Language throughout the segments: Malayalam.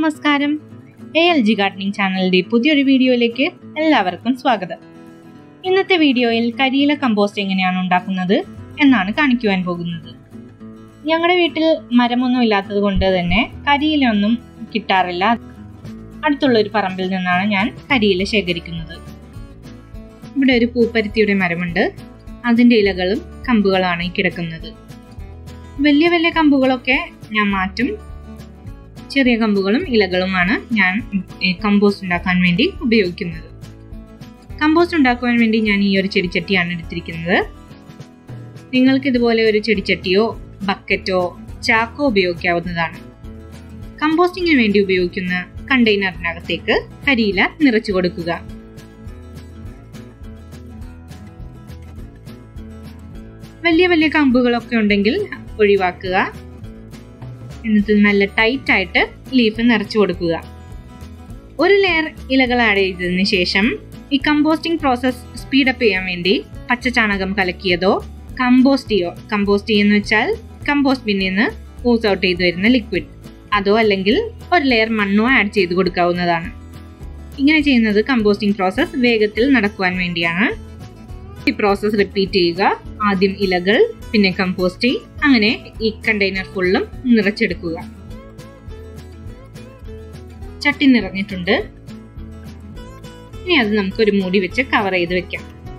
നമസ്കാരം എ എൽ ജി ഗാർഡനിങ് ചാനലിന്റെ പുതിയൊരു വീഡിയോയിലേക്ക് എല്ലാവർക്കും സ്വാഗതം ഇന്നത്തെ വീഡിയോയിൽ കരിയില കമ്പോസ്റ്റ് എങ്ങനെയാണ് ഉണ്ടാക്കുന്നത് എന്നാണ് കാണിക്കുവാൻ പോകുന്നത് ഞങ്ങളുടെ വീട്ടിൽ മരമൊന്നും ഇല്ലാത്തത് കൊണ്ട് തന്നെ കരിയിലൊന്നും കിട്ടാറില്ല അടുത്തുള്ള ഒരു പറമ്പിൽ നിന്നാണ് ഞാൻ കരിയില ശേഖരിക്കുന്നത് ഇവിടെ ഒരു പൂപ്പരുത്തിയുടെ മരമുണ്ട് അതിന്റെ ഇലകളും കമ്പുകളാണ് ഈ കിടക്കുന്നത് വലിയ വലിയ കമ്പുകളൊക്കെ ഞാൻ മാറ്റും ചെറിയ കമ്പുകളും ഇലകളുമാണ് ഞാൻ കമ്പോസ്റ്റ് ഉണ്ടാക്കാൻ വേണ്ടി ഉപയോഗിക്കുന്നത് കമ്പോസ്റ്റ് ഉണ്ടാക്കുവാൻ വേണ്ടി ഞാൻ ഈ ഒരു ചെടിച്ചട്ടിയാണ് എടുത്തിരിക്കുന്നത് നിങ്ങൾക്ക് ഇതുപോലെ ഒരു ചെടിച്ചട്ടിയോ ബക്കറ്റോ ചാക്കോ ഉപയോഗിക്കാവുന്നതാണ് കമ്പോസ്റ്റിങ്ങിന് വേണ്ടി ഉപയോഗിക്കുന്ന കണ്ടെയ്നറിനകത്തേക്ക് കരിയില നിറച്ചു കൊടുക്കുക വലിയ വലിയ കമ്പുകളൊക്കെ ഉണ്ടെങ്കിൽ ഒഴിവാക്കുക എന്നിട്ട് നല്ല ടൈറ്റ് ആയിട്ട് ലീഫ് നിറച്ചു കൊടുക്കുക ഒരു ലെയർ ഇലകൾ ആഡ് ചെയ്തതിന് ശേഷം ഈ കമ്പോസ്റ്റിംഗ് പ്രോസസ് സ്പീഡപ്പ് ചെയ്യാൻ വേണ്ടി പച്ച ചാണകം കലക്കിയതോ കമ്പോസ്റ്റ് ചെയ്യോ കമ്പോസ്റ്റ് ചെയ്യുന്ന വെച്ചാൽ കമ്പോസ്റ്റ് ബിന്നിൽ നിന്ന് ഊസ് ഔട്ട് ചെയ്ത് വരുന്ന ലിക്വിഡ് അതോ അല്ലെങ്കിൽ ഒരു ലെയർ മണ്ണോ ആഡ് ചെയ്ത് കൊടുക്കാവുന്നതാണ് ഇങ്ങനെ ചെയ്യുന്നത് കമ്പോസ്റ്റിംഗ് പ്രോസസ് വേഗത്തിൽ നടക്കുവാൻ വേണ്ടിയാണ് ഈ പ്രോസസ് റിപ്പീറ്റ് ചെയ്യുക ആദ്യം ഇലകൾ പിന്നെ കമ്പോസ്റ്റ് അങ്ങനെ ഈ കണ്ടെയ്നർ ഫുള്ളും നിറച്ചെടുക്കുക ചട്ടി നിറഞ്ഞിട്ടുണ്ട് ഇനി അത് നമുക്ക് ഒരു മൂടി വെച്ച് കവർ ചെയ്ത് വെക്കാം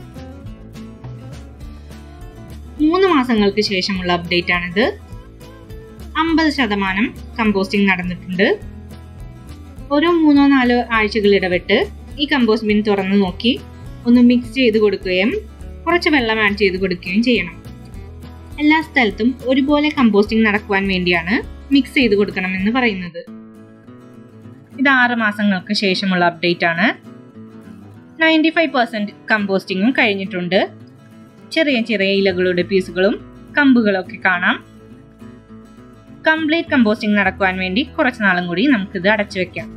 മൂന്ന് മാസങ്ങൾക്ക് ശേഷമുള്ള അപ്ഡേറ്റ് ആണിത് അമ്പത് ശതമാനം കമ്പോസ്റ്റിംഗ് നടന്നിട്ടുണ്ട് ഓരോ മൂന്നോ നാലോ ആഴ്ചകൾ ഇടവിട്ട് ഈ കമ്പോസ്റ്റ് ബിൻ തുറന്നു നോക്കി ഒന്ന് മിക്സ് ചെയ്ത് കൊടുക്കുകയും കുറച്ച് വെള്ളം ആഡ് ചെയ്ത് കൊടുക്കുകയും ചെയ്യണം എല്ലാ സ്ഥലത്തും ഒരുപോലെ കമ്പോസ്റ്റിംഗ് നടക്കുവാൻ വേണ്ടിയാണ് മിക്സ് ചെയ്ത് കൊടുക്കണമെന്ന് പറയുന്നത് ഇത് ആറ് മാസങ്ങൾക്ക് ശേഷമുള്ള അപ്ഡേറ്റ് ആണ് നയൻറ്റി ഫൈവ് പെർസെന്റ് കമ്പോസ്റ്റിങ്ങും കഴിഞ്ഞിട്ടുണ്ട് ചെറിയ ചെറിയ ഇലകളുടെ പീസുകളും കമ്പുകളൊക്കെ കാണാം കംപ്ലീറ്റ് കമ്പോസ്റ്റിംഗ് നടക്കുവാൻ വേണ്ടി കുറച്ച് നാളും കൂടി നമുക്കിത് അടച്ചു വെക്കാം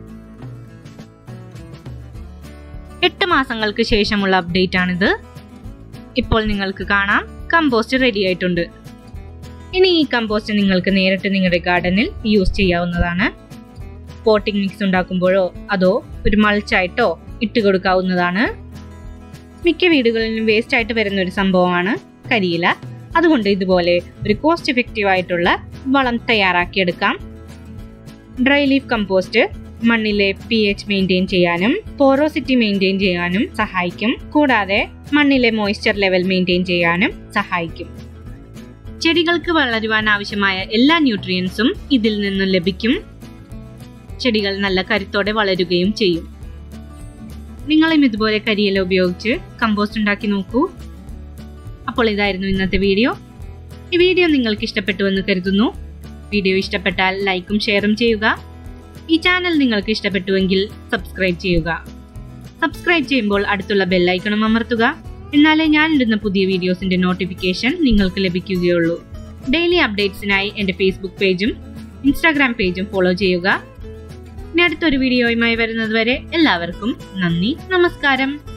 എട്ട് മാസങ്ങൾക്ക് ശേഷമുള്ള അപ്ഡേറ്റ് ആണിത് ഇപ്പോൾ നിങ്ങൾക്ക് കാണാം കമ്പോസ്റ്റ് റെഡി ആയിട്ടുണ്ട് ഇനി ഈ കമ്പോസ്റ്റ് നിങ്ങൾക്ക് നേരിട്ട് നിങ്ങളുടെ ഗാർഡനിൽ യൂസ് ചെയ്യാവുന്നതാണ് പോട്ടിംഗ് മിക്സ് ഉണ്ടാക്കുമ്പോഴോ അതോ ഒരു മൾച്ചായിട്ടോ ഇട്ട് കൊടുക്കാവുന്നതാണ് മിക്ക വീടുകളിലും വേസ്റ്റ് ആയിട്ട് വരുന്ന ഒരു സംഭവമാണ് കരിയില അതുകൊണ്ട് ഇതുപോലെ ഒരു കോസ്റ്റ് എഫക്റ്റീവ് ആയിട്ടുള്ള വളം തയ്യാറാക്കിയെടുക്കാം ഡ്രൈ ലീഫ് കമ്പോസ്റ്റ് മണ്ണിലെ പി എച്ച് മെയിൻറ്റെയിൻ ചെയ്യാനും പോറോസിറ്റി മെയിൻറ്റെയിൻ ചെയ്യാനും സഹായിക്കും കൂടാതെ മണ്ണിലെ മോയ്സ്ചർ ലെവൽ മെയിൻറ്റെയിൻ ചെയ്യാനും സഹായിക്കും ചെടികൾക്ക് വളരുവാൻ ആവശ്യമായ എല്ലാ ന്യൂട്രിയൻസും ഇതിൽ നിന്നും ലഭിക്കും ചെടികൾ നല്ല കരുത്തോടെ വളരുകയും ചെയ്യും നിങ്ങളും ഇതുപോലെ കരിയില ഉപയോഗിച്ച് കമ്പോസ്റ്റ് ഉണ്ടാക്കി നോക്കൂ അപ്പോൾ ഇതായിരുന്നു ഇന്നത്തെ വീഡിയോ ഈ വീഡിയോ നിങ്ങൾക്ക് ഇഷ്ടപ്പെട്ടു എന്ന് കരുതുന്നു വീഡിയോ ഇഷ്ടപ്പെട്ടാൽ ലൈക്കും ഷെയറും ചെയ്യുക ഈ ചാനൽ നിങ്ങൾക്ക് ഇഷ്ടപ്പെട്ടുവെങ്കിൽ സബ്സ്ക്രൈബ് ചെയ്യുക സബ്സ്ക്രൈബ് ചെയ്യുമ്പോൾ അടുത്തുള്ള ബെല്ലൈക്കണും അമർത്തുക എന്നാലേ ഞാൻ ഇടുന്ന പുതിയ വീഡിയോസിന്റെ നോട്ടിഫിക്കേഷൻ നിങ്ങൾക്ക് ലഭിക്കുകയുള്ളൂ ഡെയിലി അപ്ഡേറ്റ്സിനായി എൻ്റെ ഫേസ്ബുക്ക് പേജും ഇൻസ്റ്റാഗ്രാം പേജും ഫോളോ ചെയ്യുക ഇനി അടുത്തൊരു വീഡിയോയുമായി വരുന്നത് വരെ എല്ലാവർക്കും നന്ദി നമസ്കാരം